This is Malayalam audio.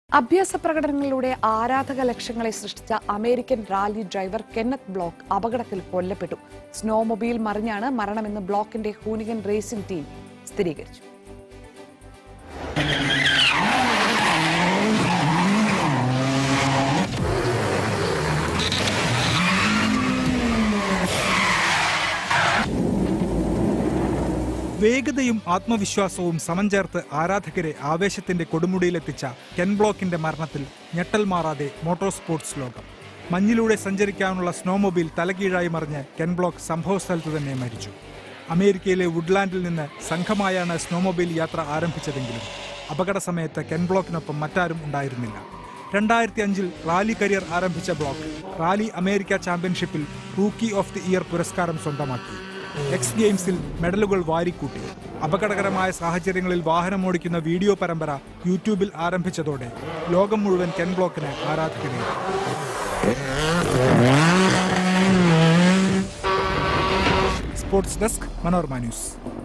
അഭ്യാസ പ്രകടനങ്ങളിലൂടെ ആരാധക ലക്ഷങ്ങളെ സൃഷ്ടിച്ച American rally driver Kenneth Block അപകടത്തിൽ കൊല്ലപ്പെട്ടു സ്നോമൊബൈൽ മറിഞ്ഞാണ് മരണമെന്ന് ബ്ലോക്കിന്റെ ഹൂനിഗൻ റേസിംഗ് ടീം സ്ഥിരീകരിച്ചു വേഗതയും ആത്മവിശ്വാസവും സമം ചേർത്ത് ആരാധകരെ ആവേശത്തിന്റെ കൊടുമുടിയിലെത്തിച്ച കെൻ ബ്ലോക്കിന്റെ മരണത്തിൽ ഞെട്ടൽ മാറാതെ മോട്ടോർ സ്പോർട്സ് ലോകം മഞ്ഞിലൂടെ സഞ്ചരിക്കാനുള്ള സ്നോമൊബൈൽ തലകീഴായി മറിഞ്ഞ് കെൻ ബ്ലോക്ക് സംഭവസ്ഥലത്ത് തന്നെ മരിച്ചു അമേരിക്കയിലെ വുഡ്ലാൻഡിൽ നിന്ന് സംഘമായാണ് സ്നോമൊബൈൽ യാത്ര ആരംഭിച്ചതെങ്കിലും അപകട സമയത്ത് കെൻ ബ്ലോക്കിനൊപ്പം മറ്റാരും ഉണ്ടായിരുന്നില്ല രണ്ടായിരത്തി അഞ്ചിൽ റാലി കരിയർ ആരംഭിച്ച ബ്ലോക്ക് റാലി അമേരിക്ക ചാമ്പ്യൻഷിപ്പിൽ റൂക്കി ഓഫ് ദി ഇയർ പുരസ്കാരം സ്വന്തമാക്കി എക്സ് ഗെയിംസിൽ മെഡലുകൾ വാരിക്കൂട്ടി അപകടകരമായ സാഹചര്യങ്ങളിൽ വാഹനമോടിക്കുന്ന വീഡിയോ പരമ്പര യൂട്യൂബിൽ ആരംഭിച്ചതോടെ ലോകം മുഴുവൻ കെൻ ബ്ലോക്കിന് ആരാധകരെ സ്പോർട്സ് ഡെസ്ക് മനോരമ ന്യൂസ്